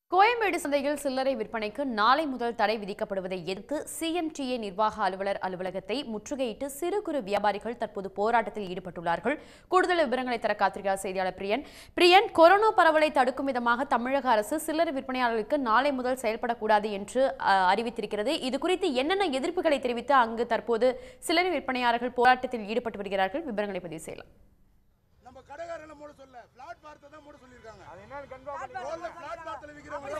கோயம்பேடு சந்தையில் சில்லறை விற்பனைக்கு நாளை முதல் தடை விதிக்கப்படுவதை எதிர்த்து சிஎம்டிஏ நிர்வாக அலுவலர் அலுவலகத்தை முற்றுகையிட்டு சிறு குறு வியாபாரிகள் தற்போது போராட்டத்தில் ஈடுபட்டுள்ளார்கள் கூடுதல் விவரங்களை தர காத்திருக்கிறார் செய்தியாளர் பிரியன் பிரியன் கொரோனா பரவலை தடுக்கும் விதமாக தமிழக அரசு சில்லறை விற்பனையாளர்களுக்கு நாளை முதல் செயல்படக்கூடாது என்று அஹ், அறிவித்திருக்கிறது இது குறித்து என்னென்ன எதிர்ப்புகளை தெரிவித்து அங்கு தற்போது சில்லறை விற்பனையாளர்கள் போராட்டத்தில் ஈடுபட்டு வருகிறார்கள் விவரங்களை பதிவு செய்யலாம் நம்ம கடைக்காரங்களை மூட சொல்ல பிளாட் பார்த்து தான் மூட சொல்லியிருக்காங்க அது என்ன ரோல்ல பிளாட் பார்த்துல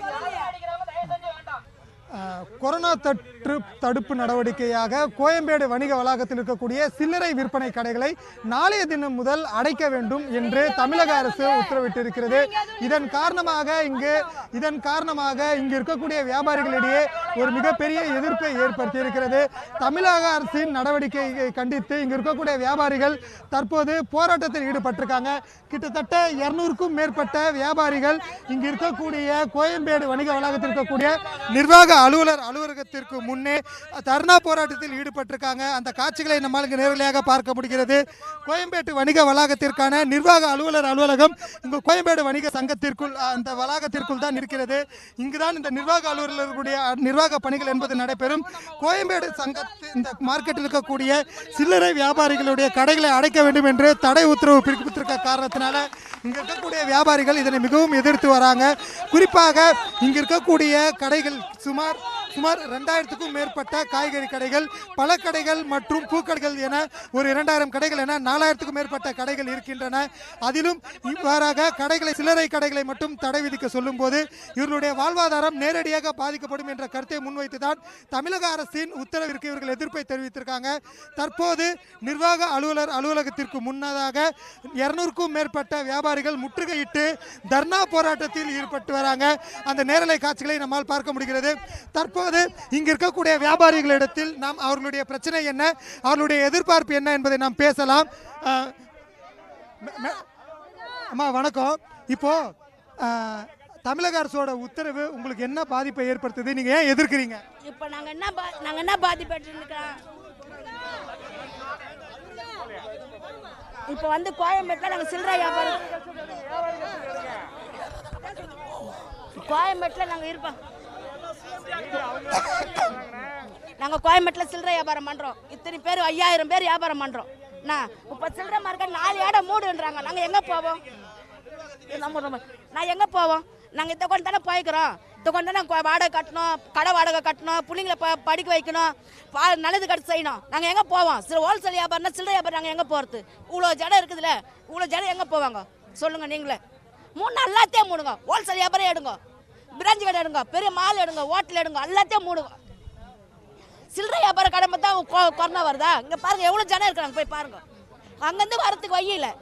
விற்கிறவங்க அஹ், கொரோனா தொற்று தடுப்பு நடவடிக்கையாக கோயம்பேடு வணிக வளாகத்தில் இருக்கக்கூடிய சில்லறை விற்பனை கடைகளை நாளைய தினம் முதல் அடைக்க வேண்டும் என்று தமிழக அரசு உத்தரவிட்டிருக்கிறது இதன் காரணமாக இங்கு இதன் காரணமாக இங்கு இருக்கக்கூடிய வியாபாரிகளிடையே ஒரு மிகப்பெரிய எதிர்ப்பை ஏற்படுத்தியிருக்கிறது தமிழக அரசின் நடவடிக்கையை கண்டித்து இங்கு இருக்கக்கூடிய வியாபாரிகள் தற்போது போராட்டத்தில் ஈடுபட்டிருக்காங்க கிட்டத்தட்ட இருநூறுக்கும் மேற்பட்ட வியாபாரிகள் இங்கு இருக்கக்கூடிய கோயம்பேடு வணிக வளாகத்தில் இருக்கக்கூடிய நிர்வாக அலுவலர் அலுவலகத்திற்கு முன்னே தர்ணா போராட்டத்தில் ஈடுபட்டிருக்காங்க அந்த காட்சிகளை நம்மால் இங்கு நேரடியாக பார்க்க முடிகிறது கோயம்பேட்டு வணிக வளாகத்திற்கான நிர்வாக அலுவலர் அலுவலகம் இங்கு கோயம்பேடு வணிக சங்கத்திற்குள் அஹ், அந்த வளாகத்திற்குள் தான் இருக்கிறது இங்குதான் இந்த நிர்வாக அலுவலர்களுடைய நிர்வாக பணிகள் என்பது நடைபெறும் கோயம்பேடு சங்கத்து இந்த மார்க்கெட்டில் இருக்கக்கூடிய சில்லறை வியாபாரிகளுடைய கடைகளை அடைக்க வேண்டும் என்று தடை உத்தரவு பிறப்பித்திருக்க காரணத்தினால இங்க இருக்கக்கூடிய வியாபாரிகள் இதனை மிகவும் எதிர்த்து வராங்க குறிப்பாக இங்க இருக்கக்கூடிய கடைகள் சுமார் சுமார் ரெண்டாயிரத்துக்கும் மேற்பட்ட காய்கறி கடைகள் பழக்கடைகள் மற்றும் பூக்கடைகள் என ஒரு இரண்டாயிரம் கடைகள் என நாலாயிரத்துக்கும் மேற்பட்ட கடைகள் இருக்கின்றன அதிலும் இவ்வாறாக கடைகளை சில்லறை கடைகளை மட்டும் தடை விதிக்க சொல்லும்போது இவர்களுடைய வாழ்வாதாரம் நேரடியாக பாதிக்கப்படும் என்ற கருத்தை முன்வைத்துதான் தமிழக அரசின் உத்தரவிற்கு இவர்கள் எதிர்ப்பை தெரிவித்திருக்காங்க தற்போது நிர்வாக அலுவலர் அலுவலகத்திற்கு முன்னதாக இருநூறுக்கும் மேற்பட்ட வியாபாரிகள் முற்றுகையிட்டு தர்ணா போராட்டத்தில் ஈடுபட்டு வராங்க அந்த நேரலை காட்சிகளை நம்மால் பார்க்க முடிகிறது தற்போது இங்கு இருக்கக்கூடிய வியாபாரிகளிடத்தில் நாம் அவர்களுடைய பிரச்சனை என்ன அவர்களுடைய எதிர்பார்ப்பு என்ன என்பதை நாம் பேசலாம் அஹ், மெ- மெ- அம்மா வணக்கம் இப்போ அஹ், தமிழக அரசோட உத்தரவு உங்களுக்கு என்ன பாதிப்பை ஏற்படுத்துது நீங்க ஏன் எதிர்க்கிறீங்க இப்போ நாங்கள் என்ன பா நாங்கள் என்ன பாதிப்பட்டு இருக்கிறோம் இப்போ வந்து கோயம்பேட்டில் நாங்கள் சில்லறை வியாபாரம் கோயம்பேட்டில் நாங்கள் இருப்போம் நாங்கள் கோயம்பேட்டில் சில்லறை வியாபாரம் பண்ணுறோம் இத்தனை பேர் ஐயாயிரம் பேர் வியாபாரம் பண்ணுறோம் நான் இப்போ சில்லறை மார்க்கெட் நாலு இடம் மூடுன்றாங்க நாங்கள் எங்கே போவோம் நம்ம நம்ம- நான் எங்கே போவோம் நாங்கள் இந்த கொண்டு தானே போய்க்கிறோம் இந்த கொண்டு தானே கொ- வாடகை கட்டணும் கடை வாடகை கட்டணும் பிள்ளைங்கள ப படிக்க வைக்கணும் பா நல்லது கட்டு செய்யணும் நாங்கள் எங்கே போவோம் சில ஹோல்சேல் வியாபாரம்னா சில்லறை வியாபாரம் நாங்கள் எங்கே போகிறது இவ்வளோ ஜடம் இருக்குதுல்ல இவ்வளோ ஜடம் எங்கே போவாங்க சொல்லுங்கள் நீங்களே மூணு எல்லாத்தையும் மூடுங்க ஹோல்சேல் வியாபாரம் எடுங்க பிராஞ்சி கடை எடுங்க பெரிய மால் எடுங்க ஹோட்டல் எடுங்க எல்லாத்தையும் மூடுங்க சில்லறை வியாபார கடை தான் கொ- கொரோனா வருதா இங்கே பாருங்க எவ்வளோ ஜனம் இருக்கிறாங்க போய் பாருங்க அங்கேருந்து வரத்துக்கு வழி இல்லை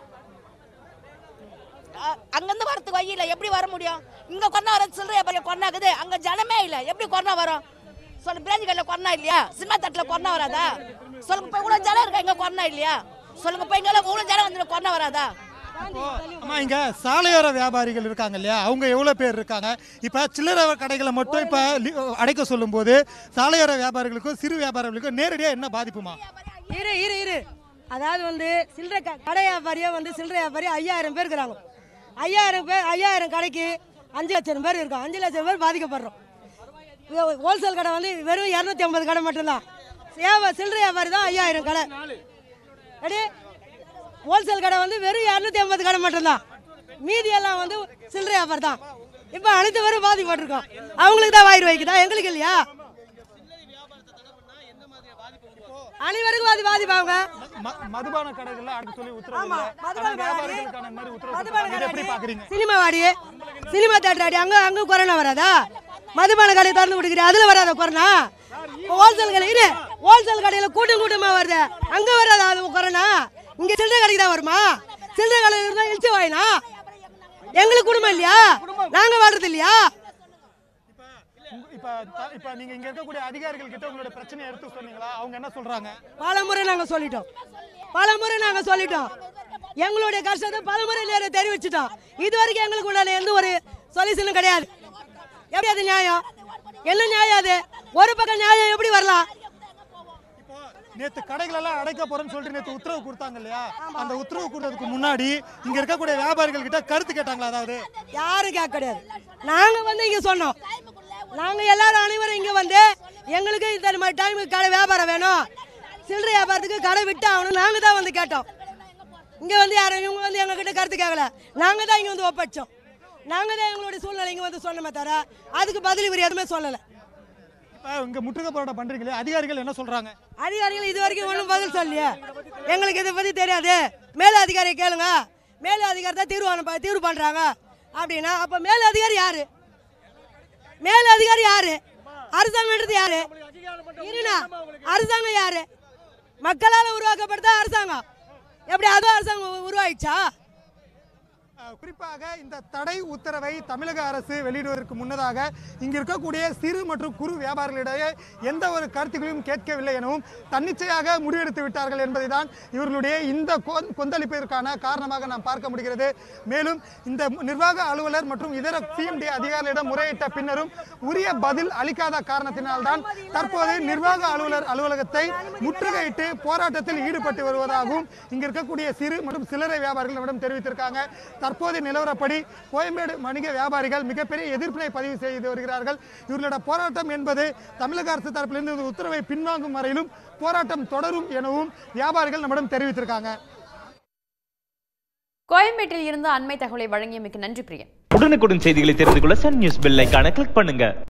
அ- அங்கேருந்து வரத்துக்கு வழி இல்லை எப்படி வர முடியும் இங்கே கொரோனா வர சில்லறை வியாபாரம் கொரோனா இருக்குது அங்கே ஜனமே இல்லை எப்படி கொரோனா வரும் சொல்லு பிராஞ்சி கடையில் கொரோனா இல்லையா சினிமா தட்டில் கொரோனா வராதா சொல்லுங்க போய் இவ்வளோ ஜனம் இருக்கா இங்கே கொரோனா இல்லையா சொல்லுங்க போய் இங்கே இவ்வளோ ஜனம் வந்து கொரோனா வராதா அம்மா இங்க சாலையோர வியாபாரிகள் இருக்காங்க இல்லையா அவங்க எவ்வளவு பேர் இருக்காங்க இப்ப சில்லறை கடைகளை மட்டும் இப்ப லி- அடைக்க சொல்லும்போது சாலையோர வியாபாரிகளுக்கும் சிறு வியாபாரிகளுக்கும் நேரடியா என்ன பாதிப்புமா இரு இரு இரு அதாவது வந்து சில்லறை க- கடை வியாபாரியே வந்து சில்லறை வியாபாரி ஐயாயிரம் பேர் இருக்கிறாங்க ஐயாயிரம் பேர் ஐயாயிரம் கடைக்கு அஞ்சு லட்சம் பேர் இருக்கோம் அஞ்சு லட்சம் பேர் பாதிக்கப்படுறோம் ஹோல்சேல் கடை வந்து வெறும் இரநூத்தி ஐம்பது கடை மட்டும்தான் வியாபா சில்லறை வியாபாரி தான் ஐயாயிரம் கடை ரெடி ஹோல்சேல் கடை வந்து வெறும் இரநூத்தி ஐம்பது கடை மட்டும்தான் மீதி எல்லாம் வந்து சில்லறை வியாபாரி தான் இப்போ அனைத்து பேரும் பாதிக்கப்பட்டிருக்கோம் அவங்களுக்கு தான் வாயிறு வைக்குதா எங்களுக்கு இல்லையா அனைவருக்கும் அது பாதிப்பாங்க ம- மதுபான கடைகள்ல அடைக்க சொல்லி உத்தரவு ஆமா, இல்லை. மதுபான ஆனா வியாபாரிகளுக்கான இந்த மாதிரி உத்தரவு மதுபான கொடுத்திருக்காங்க. இதை எப்படி பாக்குறீங்க சினிமா வாடி சினிமா தேட்டர் ஆடி அங்க அங்க கொரோனா வராதா மதுபான கடை திறந்து விடுக்கிறீ அதுல வராத கொரோனா ஹோல்சேல் கடை இரு ஹோல்சேல் கடையில கூட்டம் கூட்டமா வருது அங்க வராதா அது கொரோனா இங்க சில்லறை கடைக்கு தான் வருமா சில்லறை கடை இருந்தா இழிச்சு வாயினா எங்களுக்கு குடும்பம் இல்லையா நாங்க வாழ்றது இல்லையா உங்க- இப்ப த- இப்ப நீங்க இங்க இருக்கக்கூடிய அதிகாரிகள் கிட்ட உங்களோட பிரச்சனையை எடுத்து சொன்னீங்களா அவங்க என்ன சொல்றாங்க பல முறை நாங்க சொல்லிட்டோம் பல முறை நாங்க சொல்லிட்டோம் எங்களுடைய கஷ்டத்தை பல முறை நேர தெரிவிச்சிட்டோம் இது வரைக்கும் எங்களுக்கு உண்டான எந்த ஒரு சொல்யூஷனும் கிடையாது எப்படி அது நியாயம் என்ன நியாயம் அது ஒரு பக்கம் நியாயம் எப்படி வரலாம் நேத்து கடைகள் எல்லாம் அடைக்க போறேன்னு சொல்லிட்டு நேத்து உத்தரவு கொடுத்தாங்க இல்லையா அந்த உத்தரவு கொடுத்ததுக்கு முன்னாடி இங்க இருக்கக்கூடிய வியாபாரிகள் கிட்ட கருத்து கேட்டாங்களா அதாவது யாரும் கேட்க கிடையாது நாங்க வந்து இங்க சொன்னோம் நாங்க எல்லாரும் அனைவரும் இங்க வந்து எங்களுக்கு இந்த மாதிரி டைமுக்கு கடை வியாபாரம் வேணும் சில்லறை வியாபாரத்துக்கு கடை விட்டு ஆகணும் நாங்க தான் வந்து கேட்டோம் இங்க வந்து யாரும் இவங்க வந்து எங்க கிட்ட கருத்து கேட்கல நாங்க தான் இங்க வந்து ஒப்படைச்சோம் நாங்க தான் எங்களுடைய சூழ்நிலை இங்க வந்து சொன்னோமே தவிர அதுக்கு பதில் இவர் எதுவுமே சொல்லல இப்ப இங்க முற்றுகை போராட்டம் பண்றீங்களே அதிகாரிகள் என்ன சொல்றாங்க அதிகாரிகள் இது வரைக்கும் ஒன்றும் பதில் சொல்லலையே எங்களுக்கு இதை பற்றி தெரியாது மேல் அதிகாரியை கேளுங்க மேல் அதிகாரி தான் தீர்வு அனுப்ப தீர்வு பண்ணுறாங்க அப்படின்னா அப்போ மேல் அதிகாரி யாரு மேல் அதிகாரி யாரு அரசாங்கன்றது யாரு இருண்ணா அரசாங்கம் யாரு மக்களால் உருவாக்கப்பட்டதா அரசாங்கம் எப்படி அதுவும் அரசாங்கம் உருவாயிடுச்சா அஹ், குறிப்பாக இந்த தடை உத்தரவை தமிழக அரசு வெளியிடுவதற்கு முன்னதாக இங்கு இருக்கக்கூடிய சிறு மற்றும் குறு வியாபாரிகளிடையே எந்த ஒரு கருத்துக்களையும் கேட்கவில்லை எனவும் தன்னிச்சையாக முடிவெடுத்து விட்டார்கள் என்பதை தான் இவர்களுடைய இந்த கொ- கொந்தளிப்பிற்கான காரணமாக நாம் பார்க்க முடிகிறது மேலும் இந்த நிர்வாக அலுவலர் மற்றும் இதர சிஎம்டி அதிகாரிகளிடம் முறையிட்ட பின்னரும் உரிய பதில் அளிக்காத காரணத்தினால்தான் தற்போது நிர்வாக அலுவலர் அலுவலகத்தை முற்றுகையிட்டு போராட்டத்தில் ஈடுபட்டு வருவதாகவும் இங்கு இருக்கக்கூடிய சிறு மற்றும் சில்லறை வியாபாரிகள் நம்மிடம் தெரிவித்திருக்காங்க தற்போதைய நிலவரப்படி கோயம்பேடு வணிக வியாபாரிகள் மிகப்பெரிய எதிர்ப்பினை பதிவு செய்து வருகிறார்கள் இவர்களோட போராட்டம் என்பது தமிழக அரசு தரப்பிலிருந்து இந்த உத்தரவை பின்வாங்கும் வரையிலும் போராட்டம் தொடரும் எனவும் வியாபாரிகள் நம்மிடம் தெரிவித்திருக்காங்க கோயம்பேட்டில் இருந்து அண்மை தகவலை வழங்கியமைக்கு நன்றி பிரியன் உடனுக்குடன் செய்திகளை தெரிந்து கொள்ள சன் நியூஸ் பெல் ஐகானை கிளிக் பண்ணுங்க